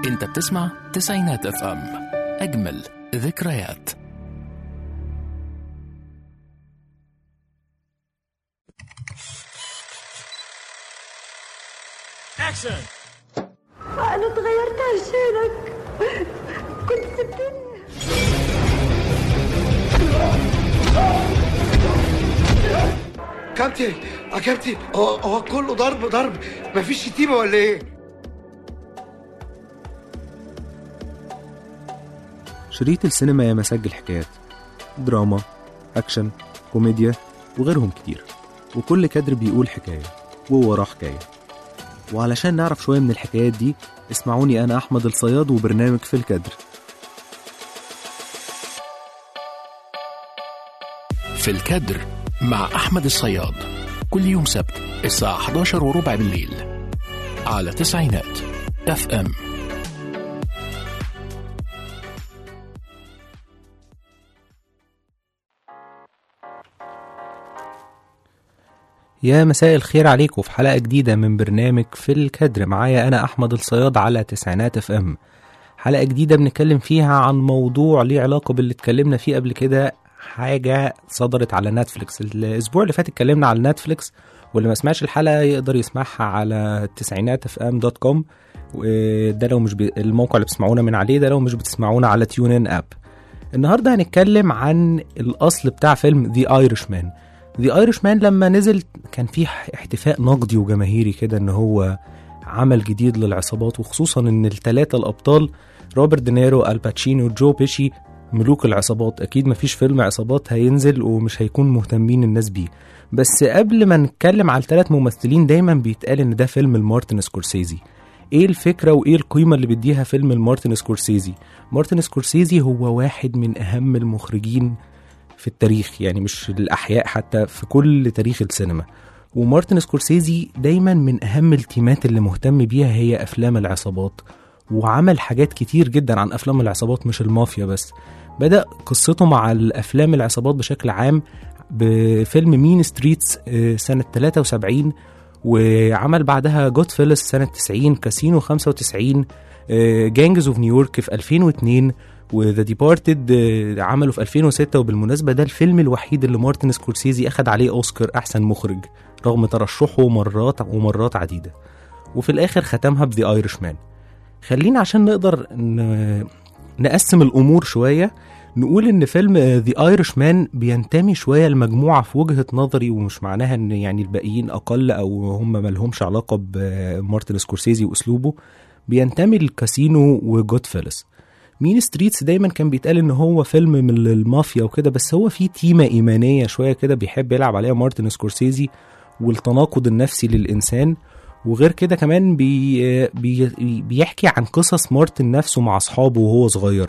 انت بتسمع تسعينات اف ام اجمل ذكريات اكشن أنا تغيرت عشانك كنت سبتني كابتن يا كابتن هو هو كله ضرب ضرب مفيش شتيمه ولا ايه؟ شريط السينما يا مسجل حكايات دراما أكشن كوميديا وغيرهم كتير وكل كادر بيقول حكاية ووراه حكاية وعلشان نعرف شوية من الحكايات دي اسمعوني أنا أحمد الصياد وبرنامج في الكادر في الكادر مع احمد الصياد كل يوم سبت الساعة 11 وربع بالليل على تسعينات اف ام يا مساء الخير عليكم في حلقة جديدة من برنامج في الكادر معايا أنا أحمد الصياد على تسعينات اف ام حلقة جديدة بنتكلم فيها عن موضوع ليه علاقة باللي اتكلمنا فيه قبل كده حاجة صدرت على نتفليكس الأسبوع اللي فات اتكلمنا على نتفليكس واللي ما سمعش الحلقة يقدر يسمعها على تسعينات اف ام دوت كوم وده لو مش بي... الموقع اللي بتسمعونا من عليه ده لو مش بتسمعونا على تيون ان اب النهارده هنتكلم عن الاصل بتاع فيلم ذا ايرش مان ذا ايرش مان لما نزل كان فيه احتفاء نقدي وجماهيري كده ان هو عمل جديد للعصابات وخصوصا ان الثلاثه الابطال روبرت دينيرو الباتشينو وجو بيشي ملوك العصابات اكيد مفيش فيلم عصابات هينزل ومش هيكون مهتمين الناس بيه بس قبل ما نتكلم على الثلاث ممثلين دايما بيتقال ان ده فيلم المارتن سكورسيزي ايه الفكره وايه القيمه اللي بيديها فيلم المارتن سكورسيزي مارتن سكورسيزي هو واحد من اهم المخرجين في التاريخ يعني مش الاحياء حتى في كل تاريخ السينما ومارتن سكورسيزي دايما من اهم التيمات اللي مهتم بيها هي افلام العصابات وعمل حاجات كتير جدا عن افلام العصابات مش المافيا بس بدا قصته مع الافلام العصابات بشكل عام بفيلم مين ستريتس آه، سنه 73 وعمل بعدها جود فيلس سنه 90 كاسينو 95 جانجز اوف نيويورك في 2002 وذا ديبارتد عمله في 2006 وبالمناسبه ده الفيلم الوحيد اللي مارتن سكورسيزي اخد عليه اوسكار احسن مخرج رغم ترشحه مرات ومرات عديده وفي الاخر ختمها بذا ايرش مان خلينا عشان نقدر ن... نقسم الامور شويه نقول ان فيلم ذا ايرش مان بينتمي شويه لمجموعه في وجهه نظري ومش معناها ان يعني الباقيين اقل او هم ملهمش علاقه بمارتن سكورسيزي واسلوبه بينتمي لكاسينو وجود فيلس مين ستريتس دايما كان بيتقال ان هو فيلم من المافيا وكده بس هو فيه تيمة ايمانية شوية كده بيحب يلعب عليها مارتن سكورسيزي والتناقض النفسي للانسان وغير كده كمان بي بي بيحكي عن قصص مارتن نفسه مع اصحابه وهو صغير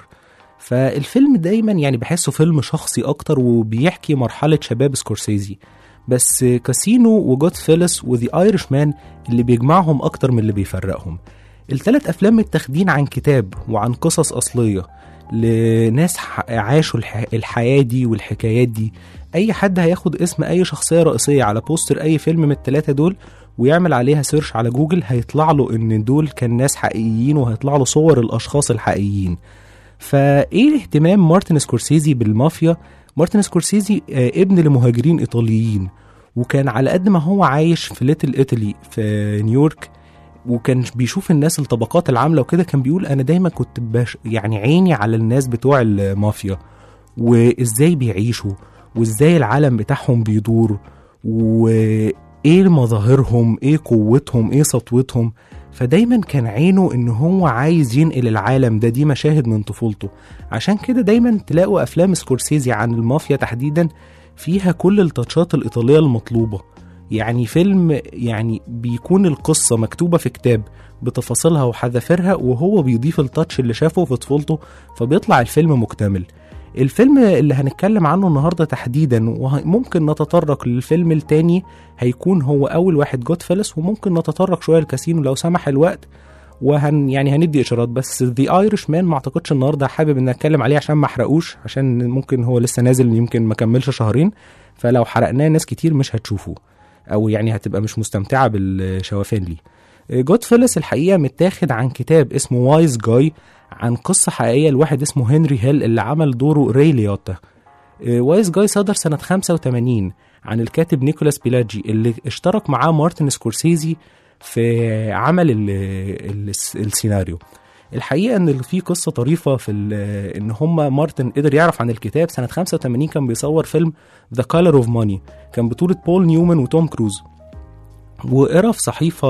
فالفيلم دايما يعني بحسه فيلم شخصي اكتر وبيحكي مرحلة شباب سكورسيزي بس كاسينو وجود فيلس وذا ايرش مان اللي بيجمعهم اكتر من اللي بيفرقهم التلات افلام متاخدين عن كتاب وعن قصص اصليه لناس ح- عاشوا الح... الحياه دي والحكايات دي اي حد هياخد اسم اي شخصيه رئيسيه على بوستر اي فيلم من التلاته دول ويعمل عليها سيرش على جوجل هيطلع له ان دول كان ناس حقيقيين وهيطلع له صور الاشخاص الحقيقيين فايه اهتمام مارتن سكورسيزي بالمافيا مارتن سكورسيزي آه، ابن لمهاجرين ايطاليين وكان على قد ما هو عايش في ليتل ايطالي في نيويورك وكان بيشوف الناس الطبقات العامله وكده كان بيقول انا دايما كنت باش يعني عيني على الناس بتوع المافيا وازاي بيعيشوا وازاي العالم بتاعهم بيدور وايه مظاهرهم ايه قوتهم ايه سطوتهم فدايما كان عينه ان هو عايز ينقل العالم ده دي مشاهد من طفولته عشان كده دايما تلاقوا افلام سكورسيزي عن المافيا تحديدا فيها كل التاتشات الايطاليه المطلوبه يعني فيلم يعني بيكون القصة مكتوبة في كتاب بتفاصيلها وحذافيرها وهو بيضيف التاتش اللي شافه في طفولته فبيطلع الفيلم مكتمل الفيلم اللي هنتكلم عنه النهاردة تحديدا وممكن نتطرق للفيلم التاني هيكون هو أول واحد جود فيلس وممكن نتطرق شوية الكاسينو لو سمح الوقت وهن يعني هندي اشارات بس ذا ايرش مان ما اعتقدش النهارده حابب ان اتكلم عليه عشان ما احرقوش عشان ممكن هو لسه نازل يمكن ما كملش شهرين فلو حرقناه ناس كتير مش هتشوفه او يعني هتبقى مش مستمتعه بالشوافان ليه جود فيلس الحقيقه متاخد عن كتاب اسمه وايز جاي عن قصه حقيقيه لواحد اسمه هنري هيل اللي عمل دوره ري ليوتا وايز جاي صدر سنه 85 عن الكاتب نيكولاس بيلاجي اللي اشترك معاه مارتن سكورسيزي في عمل ال ال السيناريو الحقيقه ان في قصه طريفه في ال- ان هم مارتن قدر يعرف عن الكتاب سنه 85 كان بيصور فيلم ذا كالر اوف ماني كان بطوله بول نيومان وتوم كروز وقرا في صحيفه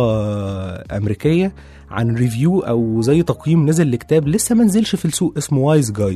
امريكيه عن ريفيو او زي تقييم نزل لكتاب لسه ما نزلش في السوق اسمه وايز جاي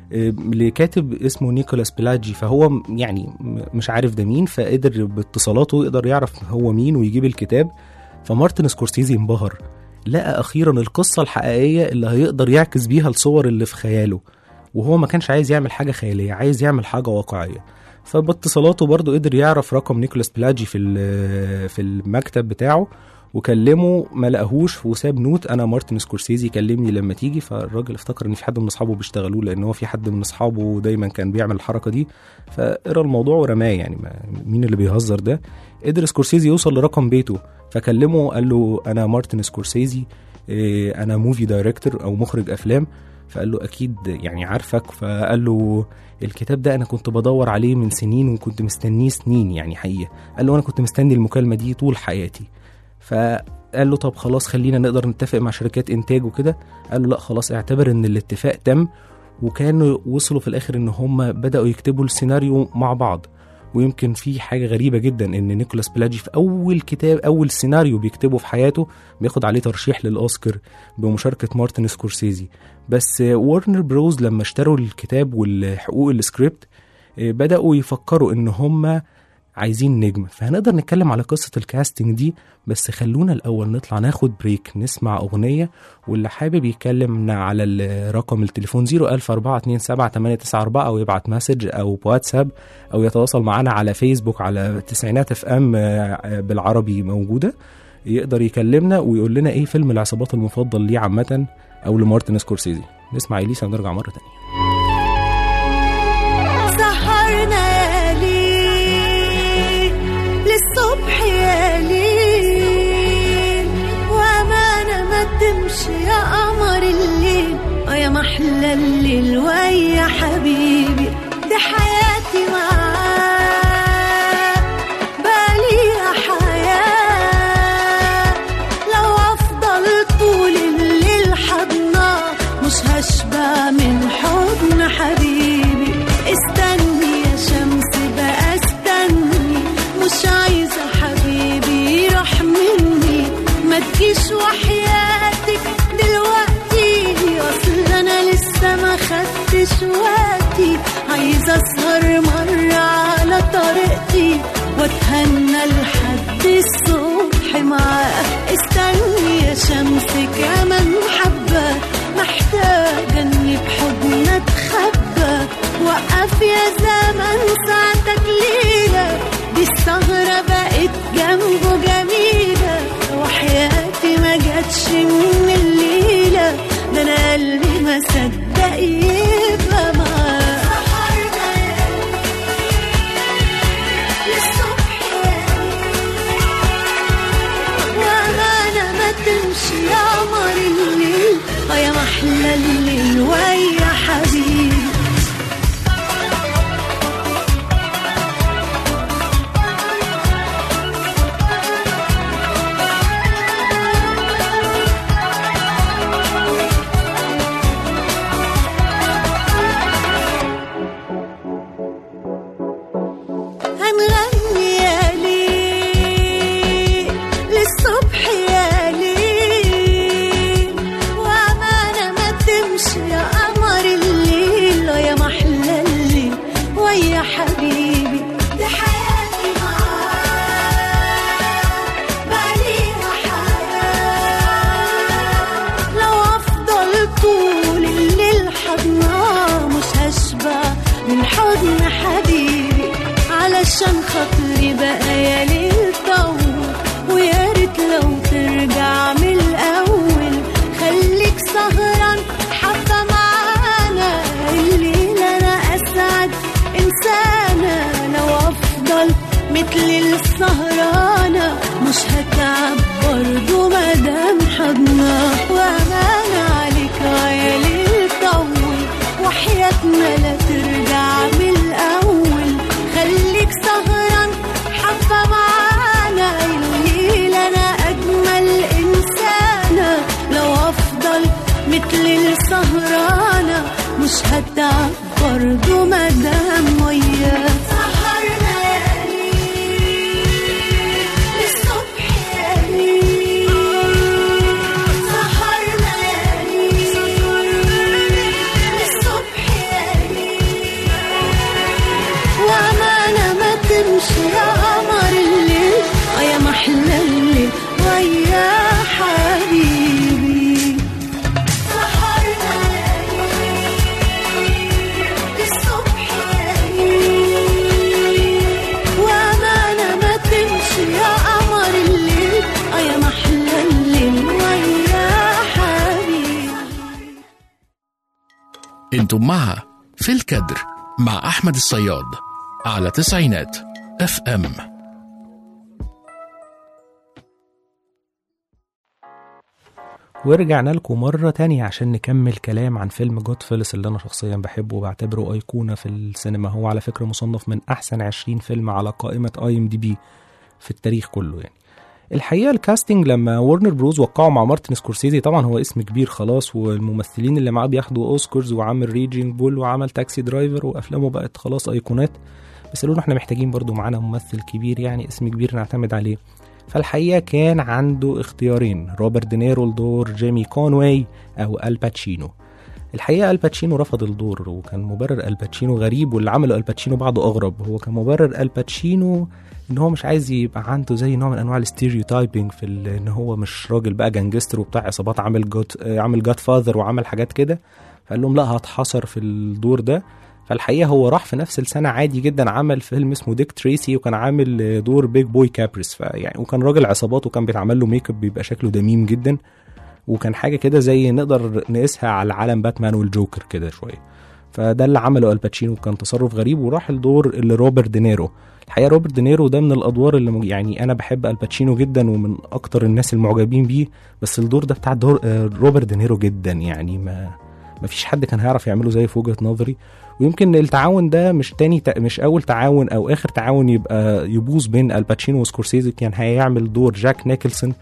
لكاتب اسمه نيكولاس بيلاجي فهو م- يعني م- مش عارف ده مين فقدر باتصالاته يقدر يعرف هو مين ويجيب الكتاب فمارتن سكورسيزي انبهر لقى اخيرا القصه الحقيقيه اللي هيقدر يعكس بيها الصور اللي في خياله وهو ما كانش عايز يعمل حاجه خياليه عايز يعمل حاجه واقعيه فباتصالاته برضه قدر يعرف رقم نيكولاس بلاجي في ال- في المكتب بتاعه وكلمه ما لقاهوش وساب نوت انا مارتن سكورسيزي كلمني لما تيجي فالراجل افتكر ان في حد من اصحابه بيشتغلوه لان هو في حد من اصحابه دايما كان بيعمل الحركه دي فقرا الموضوع ورماه يعني ما مين اللي بيهزر ده قدر سكورسيزي يوصل لرقم بيته فكلمه قال له انا مارتن سكورسيزي إيه، انا موفي دايركتور او مخرج افلام فقال له اكيد يعني عارفك فقال له الكتاب ده انا كنت بدور عليه من سنين وكنت مستنيه سنين يعني حقيقه قال له انا كنت مستني المكالمه دي طول حياتي فقال له طب خلاص خلينا نقدر نتفق مع شركات انتاج وكده قال له لا خلاص اعتبر ان الاتفاق تم وكانوا وصلوا في الاخر ان هم بداوا يكتبوا السيناريو مع بعض ويمكن في حاجه غريبه جدا ان نيكولاس بلاجي في اول كتاب اول سيناريو بيكتبه في حياته بياخد عليه ترشيح للاوسكار بمشاركه مارتن سكورسيزي بس وارنر بروز لما اشتروا الكتاب والحقوق السكريبت آه، بداوا يفكروا ان هم عايزين نجم فهنقدر نتكلم على قصة الكاستنج دي بس خلونا الأول نطلع ناخد بريك نسمع أغنية واللي حابب يكلمنا على ال- رقم التليفون 014278994 أو يبعت مسج أو بواتساب أو يتواصل معنا على فيسبوك على تسعينات اف ام بالعربي موجودة يقدر يكلمنا ويقول لنا ايه فيلم العصابات المفضل ليه عامة أو لمارتن سكورسيزي نسمع إليسا ونرجع مرة تانية سهرنا يا ليل للصبح يا ليل وأمانة ما تمشي يا قمر الليل اه يا محلى الليل ويا حبيبي دي حياتي معاك بقاليها حياة لو أفضل طول الليل حضناه مش هشبع من حضن حبيبي استني يا شمس بقى استني مش عايزة حبيبي يروح مني ما تجيش وحياتك دلوقتي اصل انا لسه ما خدتش وقتي عايزة اسهر مرة على طريقتي واتهنى لحد الصبح معاك استني يا شمس كمان حبة محتاجة اني بحضن اتخبى وقف يا زمن ساعتك ليلة دي الثغرة بقت جنبه جميلة وحياتي ما جاتش من الليلة ده انا قلبي ما صدق يبقى معاه للصبح وأمانة ما تمشي يا قمر الليل اه يا محلى الليل ويا حبيبي هنغني يا ليل للصبح يا ليل وأمانة ما تمشي يا قمر الليل يا محلى الليل ويا حبيبي دي حياتي معاك بقاليها حياة لو أفضل طول الليل حضناه مش هشبع من حضن حبيبي علشان خاطري بقى يا ليل طول ويا ريت لو ترجع من الأول خليك سهران حبة معانا الليل أنا أسعد إنسانة لو أفضل مثل السهرانة مش هتعب برضو مدى طلعت للسهرانة مش هتعب برضو مدام وياك سهر ليالي للصبح يالي سهر ليالي للصبح يالي وأمانة ما تمشي يا قمر الليل آه يا محلى الليل ويا حبيبي سهر ليالي للصبح يالي وأمانة ما تمشي يا قمر الليل آه يا محلى الليل ويا حبيبي انتم مع في الكدر مع أحمد الصياد على تسعينات اف ام ورجعنا لكم مرة تانية عشان نكمل كلام عن فيلم جود فيلس اللي أنا شخصيا بحبه وبعتبره أيقونة في السينما هو على فكرة مصنف من أحسن 20 فيلم على قائمة اي ام دي بي في التاريخ كله يعني الحقيقة الكاستنج لما ورنر بروز وقعوا مع مارتن سكورسيزي طبعا هو اسم كبير خلاص والممثلين اللي معاه بياخدوا اوسكارز وعامل ريجينج بول وعمل تاكسي درايفر وافلامه بقت خلاص ايقونات بس قالوا له احنا محتاجين برضو معانا ممثل كبير يعني اسم كبير نعتمد عليه فالحقيقة كان عنده اختيارين روبرت دينيرو لدور جيمي كونواي أو الباتشينو الحقيقة الباتشينو رفض الدور وكان مبرر الباتشينو غريب واللي عمله الباتشينو بعده أغرب هو كان مبرر الباتشينو ان هو مش عايز يبقى عنده زي نوع من انواع الستيريوتايبنج في ال- ان هو مش راجل بقى جانجستر وبتاع عصابات عامل جود عامل جاد فاذر وعمل حاجات كده فقال لهم لا هتحصر في الدور ده فالحقيقه هو راح في نفس السنه عادي جدا عمل فيلم اسمه ديك تريسي وكان عامل دور بيج بوي كابريس فيعني وكان راجل عصابات وكان بيتعمل له ميك اب بيبقى شكله دميم جدا وكان حاجه كده زي نقدر نقيسها على عالم باتمان والجوكر كده شويه فده اللي عمله الباتشينو كان تصرف غريب وراح الدور اللي روبرت دينيرو الحقيقه روبرت دينيرو ده من الادوار اللي م- يعني انا بحب الباتشينو جدا ومن اكتر الناس المعجبين بيه بس الدور ده بتاع دور آه، روبرت دينيرو جدا يعني ما ما فيش حد كان هيعرف يعمله زيه في وجهه نظري ويمكن التعاون ده مش تاني تا- مش اول تعاون او اخر تعاون يبقى يبوظ بين الباتشينو وسكورسيزي كان هيعمل دور جاك نيكلسون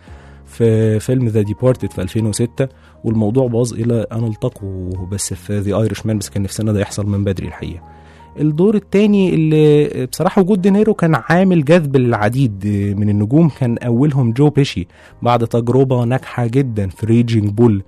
في فيلم ذا ديبارتد في 2006 والموضوع باظ الى ان التقوا بس في ذا ايرش مان بس كان نفسنا ده يحصل من بدري الحقيقه الدور التاني اللي بصراحة وجود دينيرو كان عامل جذب للعديد من النجوم كان أولهم جو بيشي بعد تجربة ناجحة جدا في ريجينج بول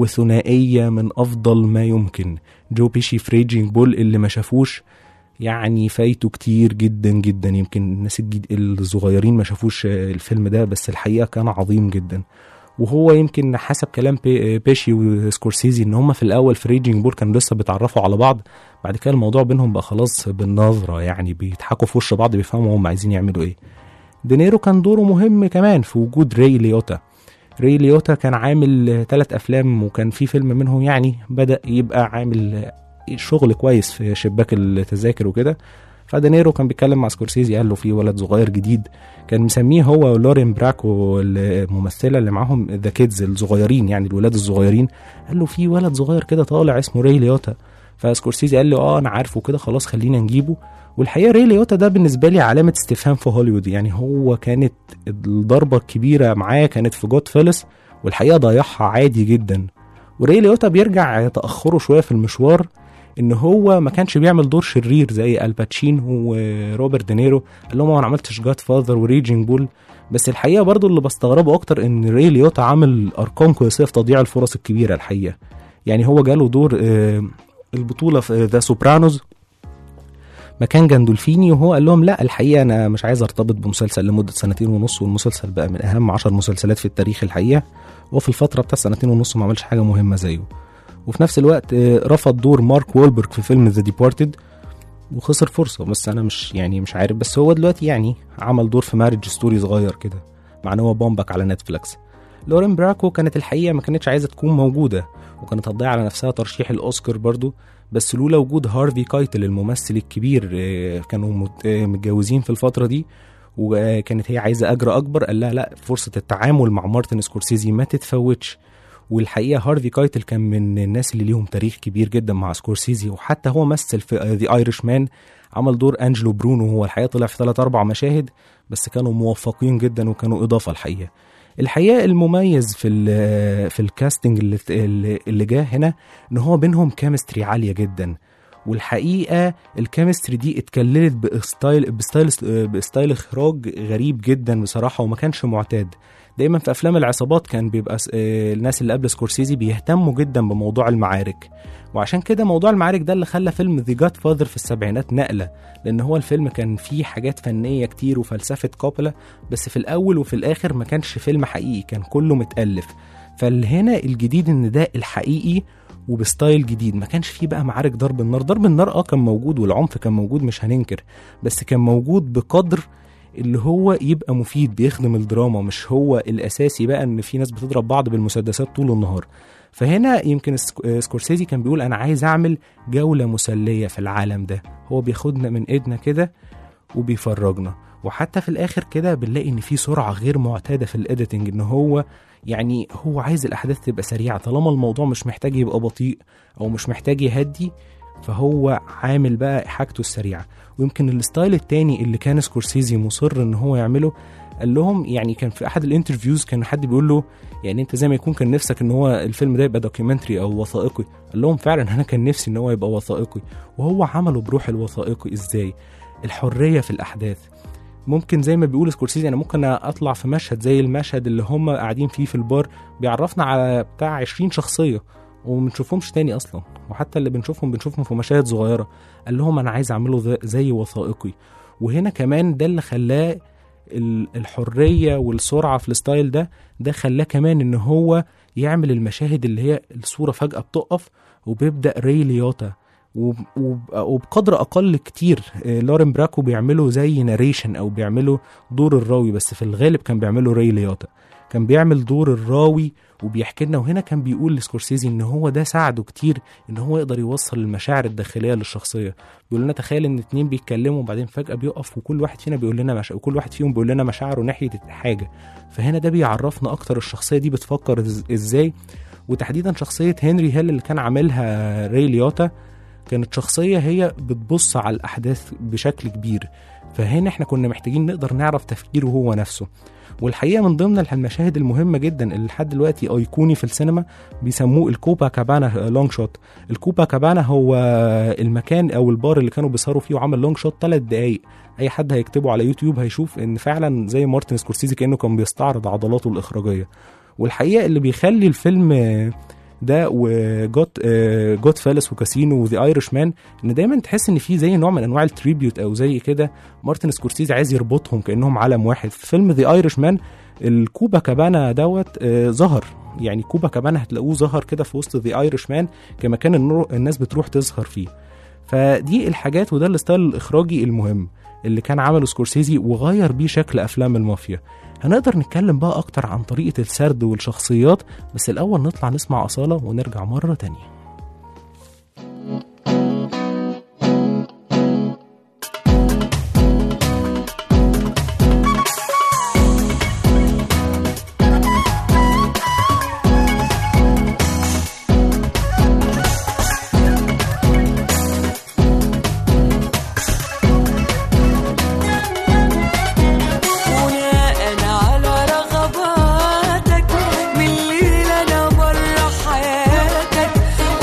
وثنائية من أفضل ما يمكن جو بيشي في ريجينج بول اللي ما شافوش يعني فايته كتير جدا جدا يمكن الناس الجد... الصغيرين ما شافوش الفيلم ده بس الحقيقة كان عظيم جدا وهو يمكن حسب كلام بي- بيشي وسكورسيزي ان هم في الاول في ريجينج بول كانوا لسه بيتعرفوا على بعض بعد كده الموضوع بينهم بقى خلاص بالنظره يعني بيضحكوا في وش بعض بيفهموا هم عايزين يعملوا ايه دينيرو كان دوره مهم كمان في وجود ري ليوتا ري ليوتا كان عامل ثلاث افلام وكان في فيلم منهم يعني بدا يبقى عامل شغل كويس في شباك التذاكر وكده فدينيرو كان بيتكلم مع سكورسيزي قال له في ولد صغير جديد كان مسميه هو لورين براكو الممثله اللي معاهم ذا كيدز الصغيرين يعني الولاد الصغيرين قال له في ولد صغير كده طالع اسمه ري ليوتا فسكورسيزي قال له اه انا عارفه كده خلاص خلينا نجيبه والحقيقه ري ليوتا ده بالنسبه لي علامه استفهام في هوليوود يعني هو كانت الضربه الكبيره معاه كانت في جود فيلس والحقيقه ضيعها عادي جدا وري ليوتا بيرجع تاخره شويه في المشوار ان هو ما كانش بيعمل دور شرير زي الباتشينو وروبرت دينيرو قال لهم انا ما عملتش جاد فاذر وريجينج بول بس الحقيقه برضو اللي بستغربه اكتر ان ري ليوتا عامل ارقام كويسه في تضييع الفرص الكبيره الحقيقه يعني هو جاله دور آه، البطوله في ذا سوبرانوز مكان جاندولفيني وهو قال لهم لا الحقيقه انا مش عايز ارتبط بمسلسل لمده سنتين ونص والمسلسل بقى من اهم عشر مسلسلات في التاريخ الحقيقه وفي الفتره بتاع سنتين ونص ما عملش حاجه مهمه زيه وفي نفس الوقت آه، رفض دور مارك وولبرج في فيلم ذا ديبارتد وخسر فرصه بس انا مش يعني مش عارف بس هو دلوقتي يعني عمل دور في مارج ستوري صغير كده مع ان هو بومبك على نتفليكس لورين براكو كانت الحقيقه ما كانتش عايزه تكون موجوده وكانت هتضيع على نفسها ترشيح الاوسكار برضو بس لولا وجود هارفي كايتل الممثل الكبير آه، كانوا مت- آه، متجوزين في الفتره دي وكانت هي عايزه اجر اكبر قال لها لا فرصه التعامل مع مارتن سكورسيزي ما تتفوتش والحقيقه هارفي كايتل كان من الناس اللي ليهم تاريخ كبير جدا مع سكورسيزي وحتى هو مثل في ذا ايرش مان عمل دور انجلو برونو هو الحقيقه طلع في ثلاث اربع مشاهد بس كانوا موفقين جدا وكانوا اضافه الحقيقه الحقيقه المميز في ال في الكاستنج اللي اللي اللي جه هنا ان هو بينهم كيمستري عاليه جدا والحقيقه الكيمستري دي اتكللت بستايل بستايل بستايل اخراج غريب جدا بصراحه وما كانش معتاد دايما في افلام العصابات كان بيبقى س- آه، الناس اللي قبل سكورسيزي بيهتموا جدا بموضوع المعارك وعشان كده موضوع المعارك ده اللي خلى فيلم ذا جاد فاذر في السبعينات نقله لان هو الفيلم كان فيه حاجات فنيه كتير وفلسفه كوبولا بس في الاول وفي الاخر ما كانش فيلم حقيقي كان كله متالف فهنا الجديد ان ده الحقيقي وبستايل جديد ما كانش فيه بقى معارك ضرب النار ضرب النار اه كان موجود والعنف كان موجود مش هننكر بس كان موجود بقدر اللي هو يبقى مفيد بيخدم الدراما مش هو الاساسي بقى ان في ناس بتضرب بعض بالمسدسات طول النهار فهنا يمكن سك- آه، سكورسيزي كان بيقول انا عايز اعمل جوله مسليه في العالم ده هو بياخدنا من ايدنا كده وبيفرجنا وحتى في الاخر كده بنلاقي ان في سرعه غير معتاده في الايديتنج ان هو يعني هو عايز الاحداث تبقى سريعه طالما الموضوع مش محتاج يبقى بطيء او مش محتاج يهدي فهو عامل بقى حاجته السريعه ويمكن الستايل التاني اللي كان سكورسيزي مصر ان هو يعمله قال لهم يعني كان في احد الانترفيوز كان حد بيقول له يعني انت زي ما يكون كان نفسك ان هو الفيلم ده يبقى دوكيومنتري او وثائقي قال لهم فعلا انا كان نفسي ان هو يبقى وثائقي وهو عمله بروح الوثائقي ازاي الحريه في الاحداث ممكن زي ما بيقول سكورسيزي انا ممكن اطلع في مشهد زي المشهد اللي هم قاعدين فيه في البار بيعرفنا على بتاع 20 شخصيه وما بنشوفهمش تاني اصلا وحتى اللي بنشوفهم بنشوفهم في مشاهد صغيره قال لهم انا عايز اعمله ذا- زي وثائقي وهنا كمان ده اللي خلاه ال- الحريه والسرعه في الستايل ده ده خلاه كمان ان هو يعمل المشاهد اللي هي الصوره فجاه بتقف وبيبدا ري ليوتا وب- وب- وبقدر اقل كتير آه، لورين براكو بيعملوا زي ناريشن او بيعملوا دور الراوي بس في الغالب كان بيعملوا ري ليوتا كان بيعمل دور الراوي وبيحكي لنا وهنا كان بيقول لسكورسيزي ان هو ده ساعده كتير ان هو يقدر يوصل المشاعر الداخليه للشخصيه بيقول لنا تخيل ان اتنين بيتكلموا وبعدين فجاه بيقف وكل واحد فينا بيقول لنا مش... وكل واحد فيهم بيقول لنا مشاعره ناحيه حاجه فهنا ده بيعرفنا اكتر الشخصيه دي بتفكر إز- ازاي وتحديدا شخصيه هنري هيل اللي كان عاملها ري ليوتا كانت شخصيه هي بتبص على الاحداث بشكل كبير فهنا احنا كنا محتاجين نقدر نعرف تفكيره هو نفسه والحقيقه من ضمن المشاهد المهمه جدا اللي لحد دلوقتي ايقوني في السينما بيسموه الكوبا كابانا لونج شوت الكوبا كابانا هو المكان او البار اللي كانوا بيسهروا فيه وعمل لونج شوت ثلاث دقايق اي حد هيكتبه على يوتيوب هيشوف ان فعلا زي مارتن سكورسيزي كانه كان بيستعرض عضلاته الاخراجيه والحقيقه اللي بيخلي الفيلم ده وجوت جوت فالس وكاسينو وذا ايرش مان ان دايما تحس ان في زي نوع من انواع التريبيوت او زي كده مارتن سكورسيزي عايز يربطهم كانهم عالم واحد في فيلم ذا ايرش مان الكوبا كابانا دوت آه، ظهر يعني كوبا كابانا هتلاقوه ظهر كده في وسط ذا ايرش مان كمكان النور- الناس بتروح تسهر فيه فدي الحاجات وده الستايل الاخراجي المهم اللي كان عمله سكورسيزي وغير بيه شكل افلام المافيا هنقدر نتكلم بقى اكتر عن طريقه السرد والشخصيات بس الاول نطلع نسمع اصاله ونرجع مره تانية بناء على رغباتك من ليلة أنا برا حياتك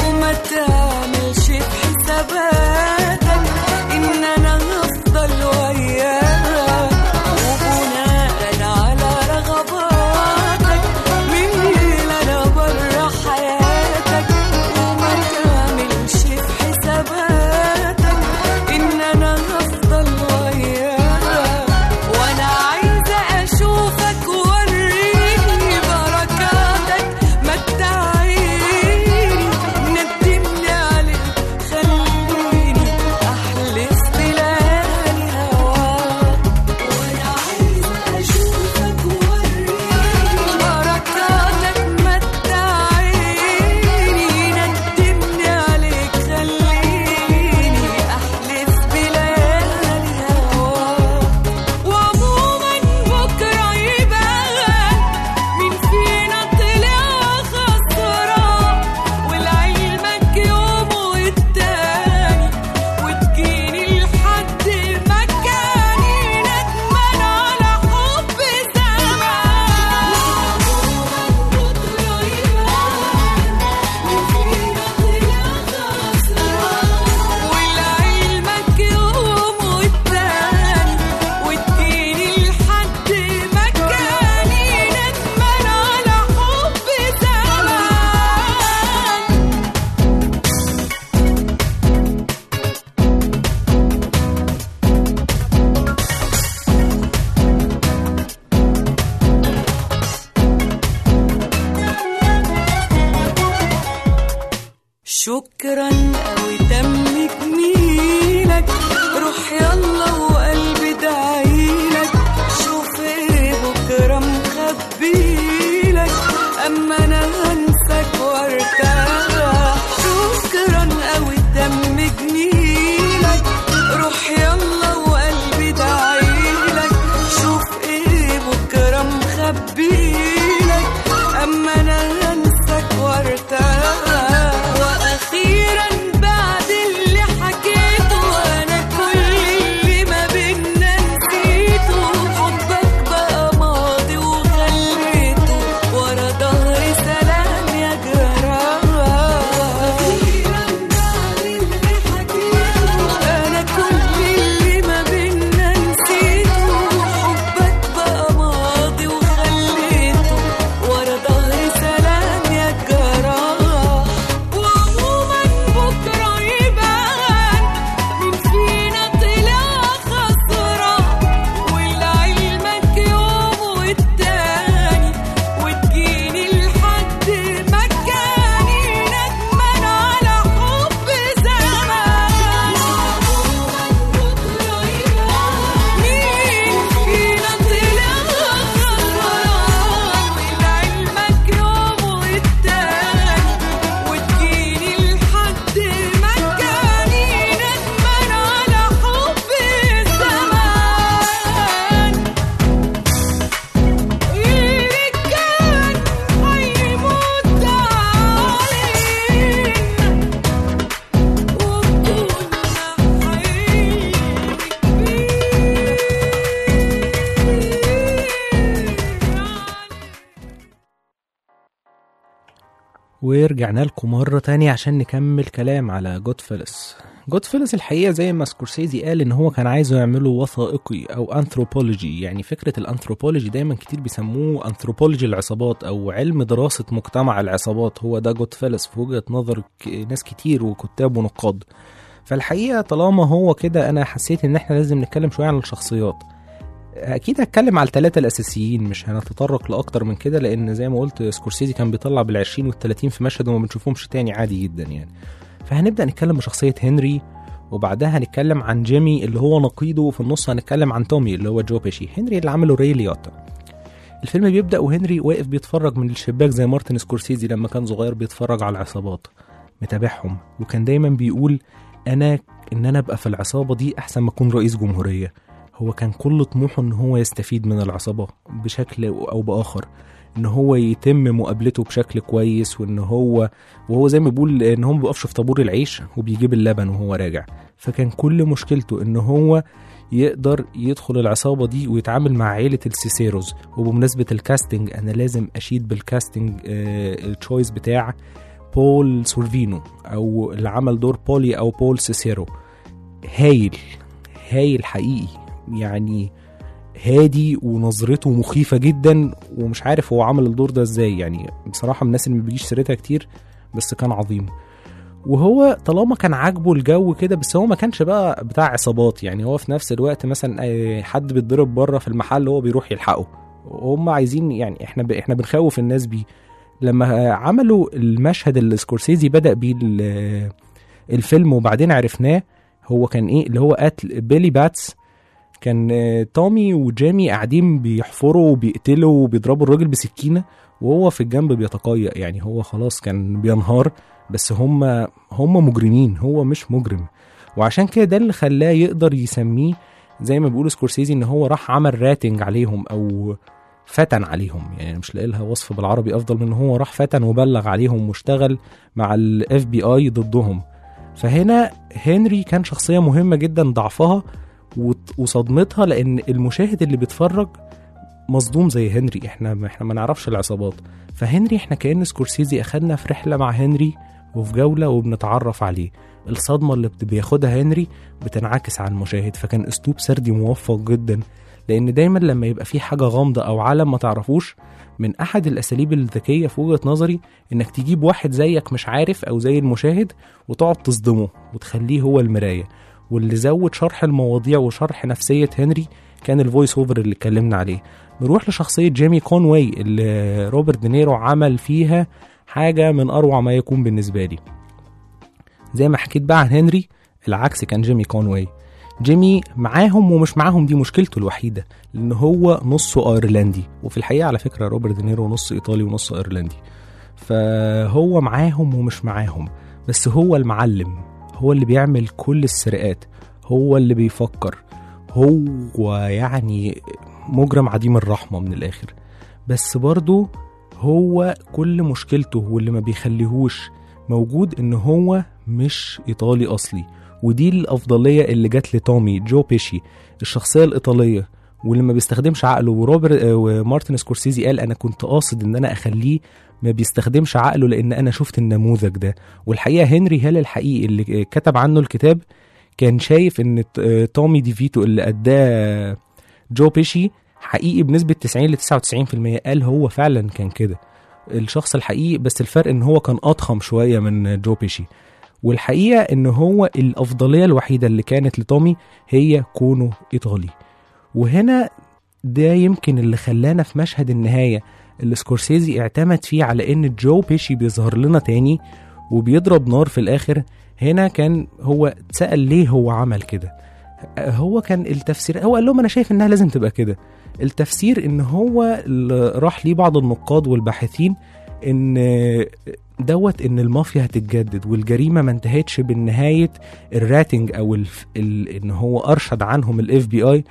شكرا قوي تم جميلك روح يلا وقلبي دعيلك شوف ايه بكره مخبيلك اما انا هنساك وارتاح شكرا قوي تم جميلك روح يلا وقلبي دعيلك شوف ايه بكره مخبيلك اما انا هنساك وارتاح واخيرا بعد اللي حكيته انا كل اللي ما بينا نسيته حبك بقى ماضي وخليته ورا ظهري سلام يا جراح واخيرا بعد اللي حكيته انا كل اللي ما بينا نسيته حبك بقى ماضي وخليته ورا ظهري سلام يا جراح وعموما بكره يبان مين فينا طلع خسران ولعلمك يوم والتاني وتجيني لحد مكاني ندمان على حب زمان وعموما بكره يبان مين فينا طلع خسران ولعلمك يوم والتاني وتجيني لحد مكاني ندمان على حب الزمان اللي كان هيموت علينا وكنا ورجعنا لكم مرة تانية عشان نكمل كلام على جود فيلس جود فيلس الحقيقة زي ما سكورسيزي قال ان هو كان عايزه يعمله وثائقي او انثروبولوجي يعني فكرة الانثروبولوجي دايما كتير بيسموه انثروبولوجي العصابات او علم دراسة مجتمع العصابات هو ده جود فيلس في وجهة نظر ك- ناس كتير وكتاب ونقاد فالحقيقة طالما هو كده انا حسيت ان احنا لازم نتكلم شوية عن الشخصيات اكيد هتكلم على الثلاثه الاساسيين مش هنتطرق لاكتر من كده لان زي ما قلت سكورسيزي كان بيطلع بال20 وال30 في مشهد وما بنشوفهمش تاني عادي جدا يعني فهنبدا نتكلم بشخصيه هنري وبعدها هنتكلم عن جيمي اللي هو نقيضه وفي النص هنتكلم عن تومي اللي هو جو بيشي هنري اللي عمله ري ليوتا الفيلم بيبدا وهنري واقف بيتفرج من الشباك زي مارتن سكورسيزي لما كان صغير بيتفرج على العصابات متابعهم وكان دايما بيقول انا ان انا ابقى في العصابه دي احسن ما اكون رئيس جمهوريه هو كان كل طموحه ان هو يستفيد من العصابة بشكل او باخر ان هو يتم مقابلته بشكل كويس وان هو وهو زي ما بيقول ان هو ما بيقفش في طابور العيش وبيجيب اللبن وهو راجع فكان كل مشكلته ان هو يقدر يدخل العصابة دي ويتعامل مع عيلة السيسيروز وبمناسبة الكاستنج أنا لازم أشيد بالكاستنج آه التشويس بتاع بول سورفينو أو اللي عمل دور بولي أو بول سيسيرو هايل هايل حقيقي يعني هادي ونظرته مخيفة جدا ومش عارف هو عمل الدور ده ازاي يعني بصراحة من الناس اللي ما بيجيش سيرتها كتير بس كان عظيم وهو طالما كان عاجبه الجو كده بس هو ما كانش بقى بتاع عصابات يعني هو في نفس الوقت مثلا آه، حد بيتضرب بره في المحل هو بيروح يلحقه هم عايزين يعني احنا ب... احنا بنخوف الناس بيه لما عملوا المشهد اللي سكورسيزي بدأ بيه ال- الفيلم وبعدين عرفناه هو كان ايه اللي هو قتل بيلي باتس كان آه، تومي وجيمي قاعدين بيحفروا وبيقتلوا وبيضربوا الراجل بسكينه وهو في الجنب بيتقيأ يعني هو خلاص كان بينهار بس هم هم مجرمين هو مش مجرم وعشان كده ده اللي خلاه يقدر يسميه زي ما بيقولوا سكورسيزي ان هو راح عمل راتنج عليهم او فتن عليهم يعني أنا مش لاقي لها وصف بالعربي افضل من ان هو راح فتن وبلغ عليهم واشتغل مع الاف بي اي ضدهم فهنا هنري كان شخصيه مهمه جدا ضعفها وت- وصدمتها لان المشاهد اللي بيتفرج مصدوم زي هنري احنا احنا ما نعرفش العصابات فهنري احنا كأن سكورسيزي اخدنا في رحله مع هنري وفي جوله وبنتعرف عليه الصدمه اللي بت- بياخدها هنري بتنعكس على المشاهد فكان اسلوب سردي موفق جدا لان دايما لما يبقى في حاجه غامضه او عالم ما تعرفوش من احد الاساليب الذكيه في وجهه نظري انك تجيب واحد زيك مش عارف او زي المشاهد وتقعد تصدمه وتخليه هو المرايه واللي زود شرح المواضيع وشرح نفسيه هنري كان الفويس اوفر اللي اتكلمنا عليه نروح لشخصيه جيمي كونواي اللي روبرت دينيرو عمل فيها حاجه من اروع ما يكون بالنسبه لي زي ما حكيت بقى عن هنري العكس كان جيمي كونواي جيمي معاهم ومش معاهم دي مشكلته الوحيده لان هو نصه ايرلندي وفي الحقيقه على فكره روبرت دينيرو نص ايطالي ونص ايرلندي فهو معاهم ومش معاهم بس هو المعلم هو اللي بيعمل كل السرقات هو اللي بيفكر هو يعني مجرم عديم الرحمة من الآخر بس برضو هو كل مشكلته واللي ما بيخليهوش موجود ان هو مش ايطالي اصلي ودي الافضليه اللي جت لتومي جو بيشي الشخصيه الايطاليه واللي ما بيستخدمش عقله وروبرت آه، ومارتن سكورسيزي قال انا كنت قاصد ان انا اخليه ما بيستخدمش عقله لان انا شفت النموذج ده والحقيقه هنري هال الحقيقي اللي كتب عنه الكتاب كان شايف ان ت- آه، تومي ديفيتو اللي اداه جو بيشي حقيقي بنسبه 90 ل 99% قال هو فعلا كان كده الشخص الحقيقي بس الفرق ان هو كان اضخم شويه من جو بيشي والحقيقه ان هو الافضليه الوحيده اللي كانت لتومي هي كونه ايطالي وهنا ده يمكن اللي خلانا في مشهد النهايه اللي سكورسيزي اعتمد فيه على ان جو بيشي بيظهر لنا تاني وبيضرب نار في الاخر هنا كان هو اتسال ليه هو عمل كده هو كان التفسير هو قال لهم انا شايف انها لازم تبقى كده التفسير ان هو اللي راح ليه بعض النقاد والباحثين ان دوت ان المافيا هتتجدد والجريمه ما انتهتش بنهايه الراتنج او الف... ال... ان هو ارشد عنهم الاف بي اي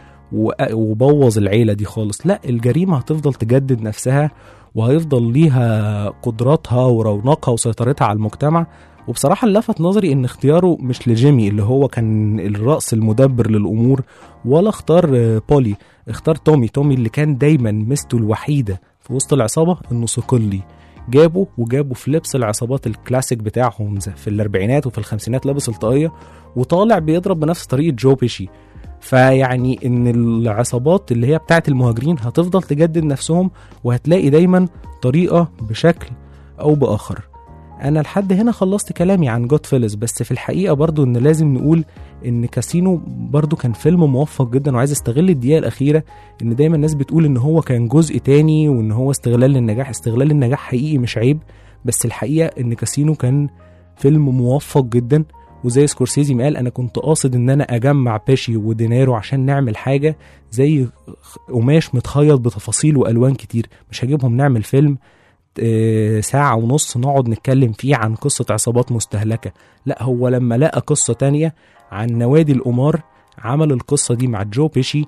وبوظ العيله دي خالص لا الجريمه هتفضل تجدد نفسها وهيفضل ليها قدراتها ورونقها وسيطرتها على المجتمع وبصراحة اللي لفت نظري ان اختياره مش لجيمي اللي هو كان الرأس المدبر للأمور ولا اختار آه، بولي اختار تومي تومي اللي كان دايما ميزته الوحيدة في وسط العصابة انه صقلي جابه وجابه في لبس العصابات الكلاسيك بتاعهم زي في الاربعينات وفي الخمسينات لابس الطاقية وطالع بيضرب بنفس طريقة جو بيشي فيعني ان العصابات اللي هي بتاعت المهاجرين هتفضل تجدد نفسهم وهتلاقي دايما طريقة بشكل او باخر انا لحد هنا خلصت كلامي عن جود فيلز بس في الحقيقه برضو ان لازم نقول ان كاسينو برضو كان فيلم موفق جدا وعايز استغل الدقيقه الاخيره ان دايما الناس بتقول ان هو كان جزء تاني وان هو استغلال للنجاح استغلال النجاح حقيقي مش عيب بس الحقيقه ان كاسينو كان فيلم موفق جدا وزي سكورسيزي ما قال انا كنت قاصد ان انا اجمع باشي ودينيرو عشان نعمل حاجه زي قماش متخيط بتفاصيل والوان كتير مش هجيبهم نعمل فيلم آه، ساعة ونص نقعد نتكلم فيه عن قصة عصابات مستهلكة لا هو لما لقى قصة تانية عن نوادي القمار عمل القصة دي مع جو بيشي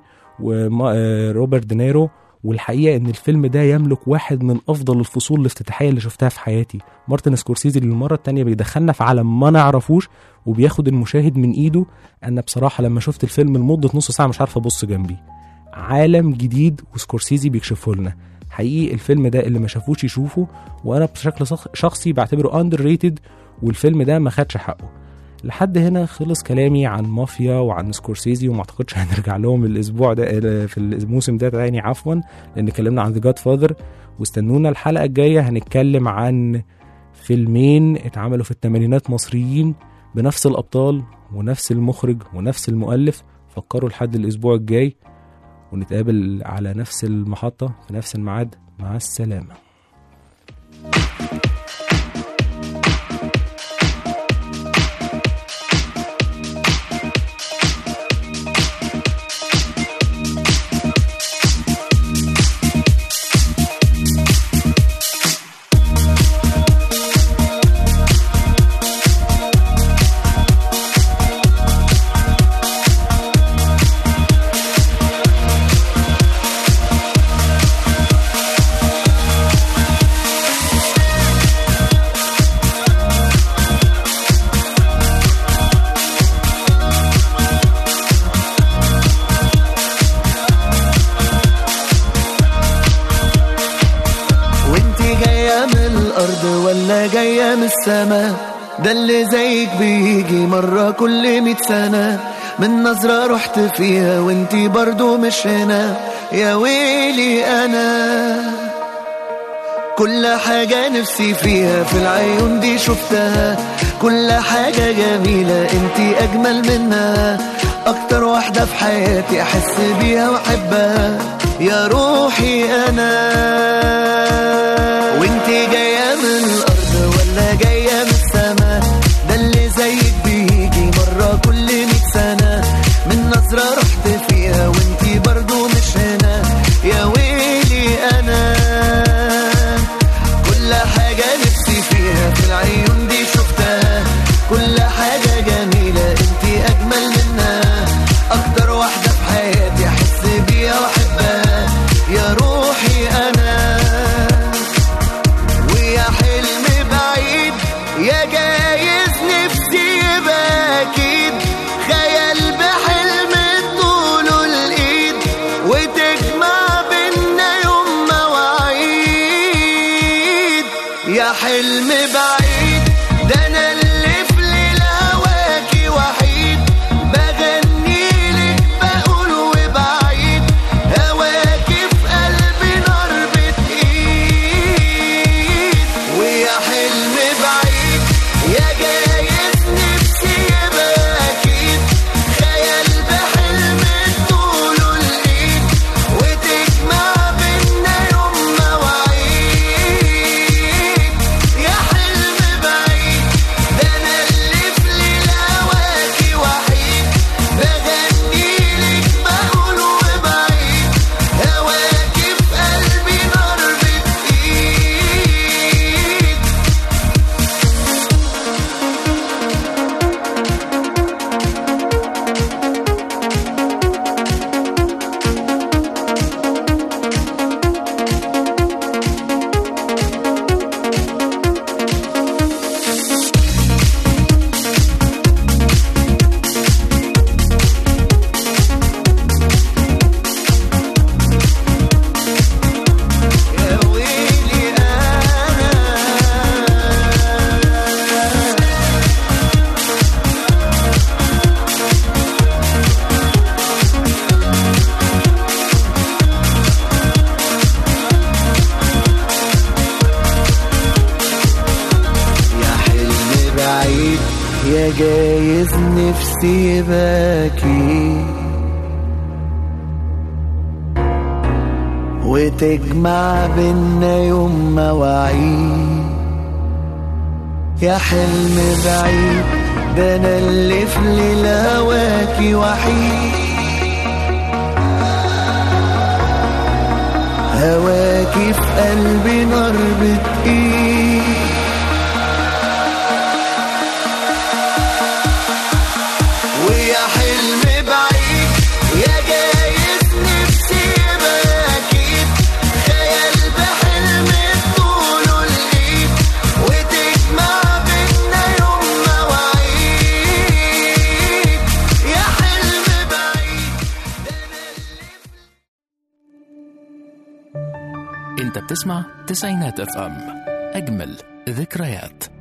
وروبرت دينيرو والحقيقة ان الفيلم ده يملك واحد من افضل الفصول الافتتاحية اللي شفتها في حياتي مارتن سكورسيزي للمرة التانية بيدخلنا في عالم ما نعرفوش وبياخد المشاهد من ايده انا بصراحة لما شفت الفيلم لمدة نص ساعة مش عارف ابص جنبي عالم جديد وسكورسيزي بيكشفه لنا حقيقي الفيلم ده اللي ما شافوش يشوفه وانا بشكل شخ- شخصي بعتبره اندر ريتد والفيلم ده ما خدش حقه لحد هنا خلص كلامي عن مافيا وعن سكورسيزي وما اعتقدش هنرجع لهم الاسبوع ده في الموسم ده تاني عفوا لان اتكلمنا عن ذا جاد فاذر واستنونا الحلقه الجايه هنتكلم عن فيلمين اتعملوا في الثمانينات مصريين بنفس الابطال ونفس المخرج ونفس المؤلف فكروا لحد الاسبوع الجاي ونتقابل على نفس المحطة في نفس الميعاد مع السلامة وانتي جاية من الأرض ولا جاية من السماء ده اللي زيك بيجي مرة كل مية سنة من نظرة رحت فيها وانتي برضو مش هنا يا ويلي أنا كل حاجة نفسي فيها في العيون دي شفتها كل حاجة جميلة انتي أجمل منها أكتر واحدة في حياتي أحس بيها وأحبها يا روحي أنا وانتي جاية من الأرض ولا جاية من السماء ده اللي زيك ويا حلم بعيد ده انا اللي في ليل هواكي وحيد بغني لك بقول وبعيد هواكي في قلبي نار بتقيد ويا حلم بعيد يا جايز نفسي يبقى اكيد خيال بحلم طوله الايد وتجمع بينا يوم مواعيد يا حلم بعيد ده انا اللي في ليل هواكي وحيد بغني لك بقول وبعيد هواكي في قلبي نار بتقيد يا ويلي انا يا حلم بعيد يا جايز نفسي باكي وتجمع بينا يوم مواعيد يا حلم بعيد ده انا اللي في ليل هواكي وحيد هواكي في قلبي نار بتقيد ويا حلم بعيد يا جايز نفسي يبقى اكيد خيال بحلم طوله الايد وتجمع بينا يوم مواعيد يا حلم بعيد انت بتسمع تسعينات اف ام اجمل ذكريات